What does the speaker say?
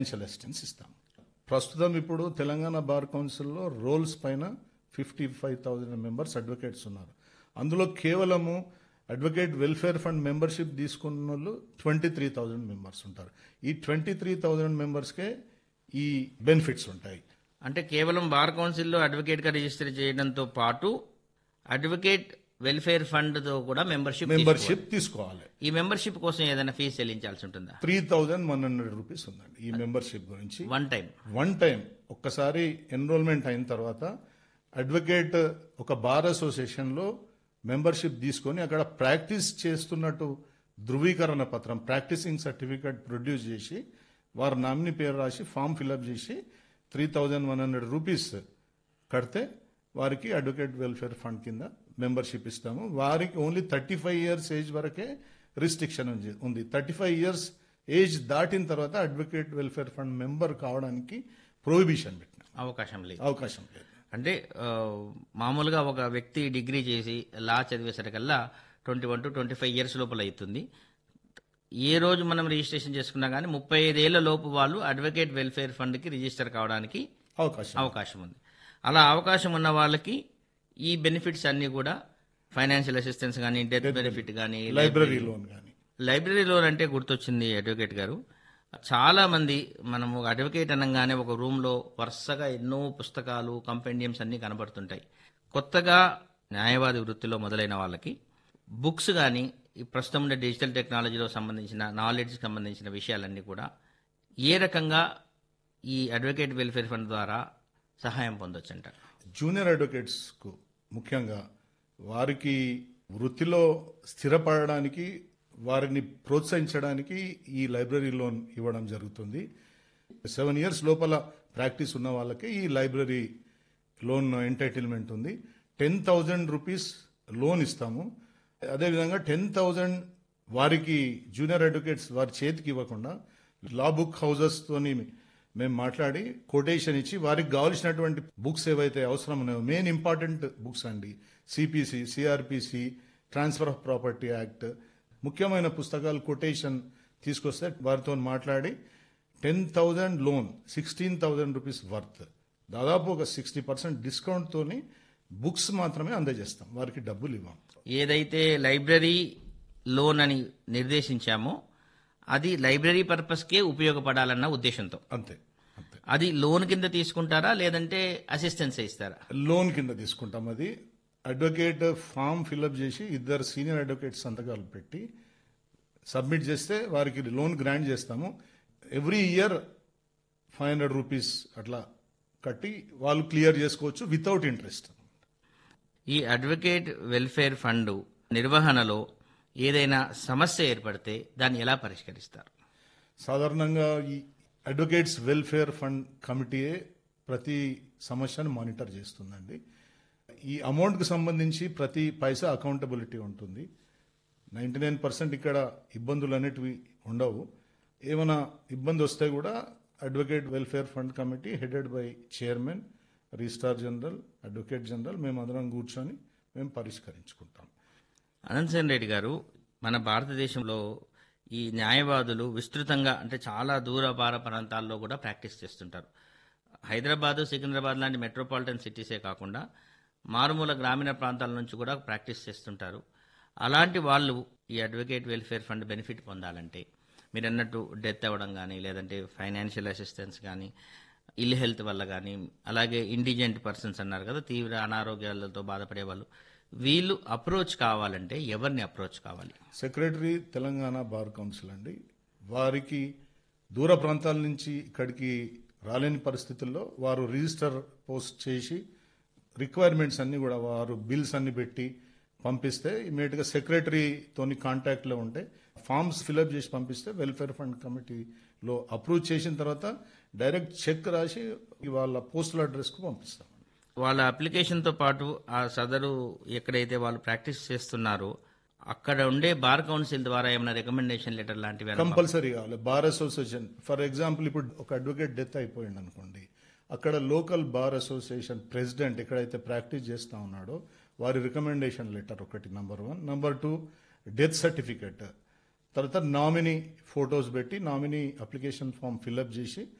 financial assistance ఇస్తాం ప్రస్తుతం ఇప్పుడు తెలంగాణ బార్ కౌన్సిల్లో రోల్స్ పైన fifty five thousand members advocates ఉన్నారు అందులో కేవలము అడ్వకేట్ వెల్ఫేర్ ఫండ్ మెంబర్షిప్ తీసుకున్న వాళ్ళు ట్వంటీ త్రీ థౌజండ్ మెంబర్స్ ఉంటారు ఈ ట్వంటీ త్రీ థౌజండ్ మెంబర్స్కే ఈ బెనిఫిట్స్ ఉంటాయి అంటే కేవలం బార్ కౌన్సిల్లో అడ్వకేట్గా రిజిస్టర్ చేయడంతో పాటు అడ్వకేట్ వెల్ఫేర్ ఫండ్తో కూడా మెంబర్షిప్ మెంబర్షిప్ తీసుకోవాలి ఈ మెంబర్షిప్ కోసం ఏదైనా ఫీజు చెల్లించాల్సి ఉంటుందా three thousand one hundred rupees ఉందండి ఈ మెంబర్షిప్ గురించి వన్ టైం వన్ టైం ఒక్కసారి ఎన్రోల్మెంట్ అయిన తర్వాత అడ్వకేట్ ఒక బార్ అసోసియేషన్లో మెంబర్షిప్ తీసుకొని అక్కడ ప్రాక్టీస్ చేస్తున్నట్టు ధృవీకరణ పత్రం ప్రాక్టీసింగ్ సర్టిఫికేట్ ప్రొడ్యూస్ చేసి వారి నామినీ పేరు రాసి ఫామ్ ఫిలప్ చేసి three thousand one hundred rupees కడితే వారికి అడ్వకేట్ వెల్ఫేర్ ఫండ్ కింద మెంబర్షిప్ ఇస్తాము వారికి only thirty five years age వరకే రిస్ట్రిక్షన్ ఉంది- ఉంది థర్టీ ఫైవ్ ఇయర్స్ ఏజ్ దాటిన తర్వాత అడ్వకేట్ వెల్ఫేర్ ఫండ్ మెంబర్ కావడానికి ప్రొహిబిషన్ పెట్టిన అవకాశం లేదు అవకాశం లేదు అంటే ఆ, మామూలుగా ఒక వ్యక్తి డిగ్రీ చేసి లా చదివేసరికల్లా twenty one to twenty five years లోపల అవుతుంది ఏ రోజు మనం రిజిస్ట్రేషన్ చేసుకున్నా కానీ ముప్పై ఐదేళ్ల లోపు వాళ్ళు అడ్వకేట్ వెల్ఫేర్ ఫండ్కి రిజిస్టర్ కావడానికి అవకాశం అవకాశం ఉంది అలా అవకాశం ఉన్న వాళ్ళకి ఈ బెనిఫిట్స్ అన్ని కూడా ఫైనాన్షియల్ అసిస్టెన్స్ కానీ డెత్ బెనిఫిట్ కానీ లైబ్రరీ లోన్ కానీ లైబ్రరీ లోన్ అంటే గుర్తొచ్చింది అడ్వకేట్ గారు చాలా మంది మనము అడ్వకేట్ అనగానే ఒక రూమ్ లో వరుసగా ఎన్నో పుస్తకాలు కంపెండియమ్స్ అన్ని కనబడుతుంటాయి కొత్తగా న్యాయవాది వృత్తిలో మొదలైన వాళ్ళకి బుక్స్ కానీ ఈ ప్రస్తుతం ఉండే డిజిటల్ టెక్నాలజీలో సంబంధించిన నాలెడ్జ్ సంబంధించిన విషయాలన్నీ కూడా ఏ రకంగా ఈ అడ్వకేట్ వెల్ఫేర్ ఫండ్ ద్వారా సహాయం పొందొచ్చంట జూనియర్ అడ్వకేట్స్కు ముఖ్యంగా వారికి వృత్తిలో స్థిరపడడానికి వారిని ప్రోత్సహించడానికి ఈ లైబ్రరీ లోన్ ఇవ్వడం జరుగుతుంది సెవెన్ ఇయర్స్ లోపల ప్రాక్టీస్ ఉన్న వాళ్ళకి ఈ లైబ్రరీ లోన్ ఎంటైటిల్మెంట్ ఉంది టెన్ థౌజండ్ రూపీస్ లోన్ ఇస్తాము అదేవిధంగా టెన్ థౌజండ్ వారికి జూనియర్ అడ్వకేట్స్ వారి చేతికి ఇవ్వకుండా లా బుక్ హౌజెస్ తోని మేము మాట్లాడి కొటేషన్ ఇచ్చి వారికి కావాల్సినటువంటి బుక్స్ ఏవైతే అవసరం ఉన్నాయో మెయిన్ ఇంపార్టెంట్ బుక్స్ అండి CPC CRPC transfer of property act ముఖ్యమైన పుస్తకాలు కొటేషన్ తీసుకొస్తే వారితో మాట్లాడి ten thousand loan sixteen thousand rupees worth దాదాపు ఒక సిక్స్టీ పర్సెంట్ డిస్కౌంట్తోని బుక్స్ మాత్రమే అందజేస్తాం వారికి డబ్బులు ఇవ్వం ఏదైతే లైబ్రరీ లోన్ అని నిర్దేశించామో అది లైబ్రరీ పర్పస్కే ఉపయోగపడాలన్న ఉద్దేశంతో అంతే అంతే అది లోన్ కింద తీసుకుంటారా లేదంటే అసిస్టెన్స్ ఇస్తారా లోన్ కింద తీసుకుంటాం అది అడ్వకేట్ ఫామ్ ఫిల్అప్ చేసి ఇద్దరు సీనియర్ అడ్వకేట్ సంతకాలు పెట్టి సబ్మిట్ చేస్తే వారికి లోన్ గ్రాంట్ చేస్తాము every year five hundred rupees అట్లా కట్టి వాళ్ళు క్లియర్ చేసుకోవచ్చు వితౌట్ ఇంట్రెస్ట్ ఈ అడ్వకేట్ వెల్ఫేర్ ఫండ్ నిర్వహణలో ఏదైనా సమస్య ఏర్పడితే దాన్ని ఎలా పరిష్కరిస్తారు సాధారణంగా ఈ అడ్వకేట్స్ వెల్ఫేర్ ఫండ్ కమిటీయే ప్రతి సమస్యను మానిటర్ చేస్తుందండి ఈ అమౌంట్కి సంబంధించి ప్రతి పైసా అకౌంటబిలిటీ ఉంటుంది నైంటీ నైన్ పర్సెంట్ ఇక్కడ ఇబ్బందులు అనేటివి ఉండవు ఏమైనా ఇబ్బంది వస్తే కూడా advocate welfare fund committee headed by chairman registrar general advocate general మేము అందరం కూర్చొని మేము పరిష్కరించుకుంటాం అనంతసేన్ రెడ్డి గారు మన భారతదేశంలో ఈ న్యాయవాదులు విస్తృతంగా అంటే చాలా దూరపార ప్రాంతాల్లో కూడా ప్రాక్టీస్ చేస్తుంటారు హైదరాబాద్ సికింద్రాబాద్ లాంటి మెట్రోపాలిటన్ సిటీసే కాకుండా మారుమూల గ్రామీణ ప్రాంతాల నుంచి కూడా ప్రాక్టీస్ చేస్తుంటారు అలాంటి వాళ్ళు ఈ అడ్వకేట్ వెల్ఫేర్ ఫండ్ బెనిఫిట్ పొందాలంటే మీరు అన్నట్టు డెత్ అవ్వడం కానీ లేదంటే ఫైనాన్షియల్ అసిస్టెన్స్ కానీ ఇల్ హెల్త్ వల్ల కానీ అలాగే ఇండిజెంట్ పర్సన్స్ అన్నారు కదా తీవ్ర అనారోగ్యాలతో బాధపడే వాళ్ళు వీళ్ళు అప్రోచ్ కావాలంటే ఎవరిని అప్రోచ్ కావాలి సెక్రటరీ తెలంగాణ బార్ కౌన్సిల్ అండి వారికి దూర ప్రాంతాల నుంచి ఇక్కడికి రాలేని పరిస్థితుల్లో వారు రిజిస్టర్ పోస్ట్ చేసి రిక్వైర్మెంట్స్ అన్ని కూడా వారు బిల్స్ అన్ని పెట్టి పంపిస్తే ఇమీడియట్గా సెక్రటరీతోని కాంటాక్ట్లో ఉంటే ఫామ్స్ ఫిలప్ చేసి పంపిస్తే వెల్ఫేర్ ఫండ్ కమిటీలో అప్రూవ్ చేసిన తర్వాత డైరెక్ట్ చెక్ రాసి వాళ్ళ పోస్టల్ అడ్రస్కు పంపిస్తాం వాళ్ళ అప్లికేషన్తో పాటు ఆ సదరు ఎక్కడైతే వాళ్ళు ప్రాక్టీస్ చేస్తున్నారో అక్కడ ఉండే బార్ కౌన్సిల్ ద్వారా ఏమైనా రికమెండేషన్ లెటర్ లాంటివి ఏమైనా కంపల్సరీ కావాలి బార్ అసోసియేషన్ ఫర్ ఎగ్జాంపుల్ ఇప్పుడు ఒక అడ్వకేట్ డెత్ అయిపోయింది అనుకోండి అక్కడ లోకల్ బార్ అసోసియేషన్ ప్రెసిడెంట్ ఎక్కడైతే ప్రాక్టీస్ చేస్తా ఉన్నాడో వారి రికమెండేషన్ లెటర్ ఒకటి number one number two death certificate తర్వాత నామినీ ఫొటోస్ పెట్టి నామినీ అప్లికేషన్ ఫామ్ ఫిల్అప్ చేసి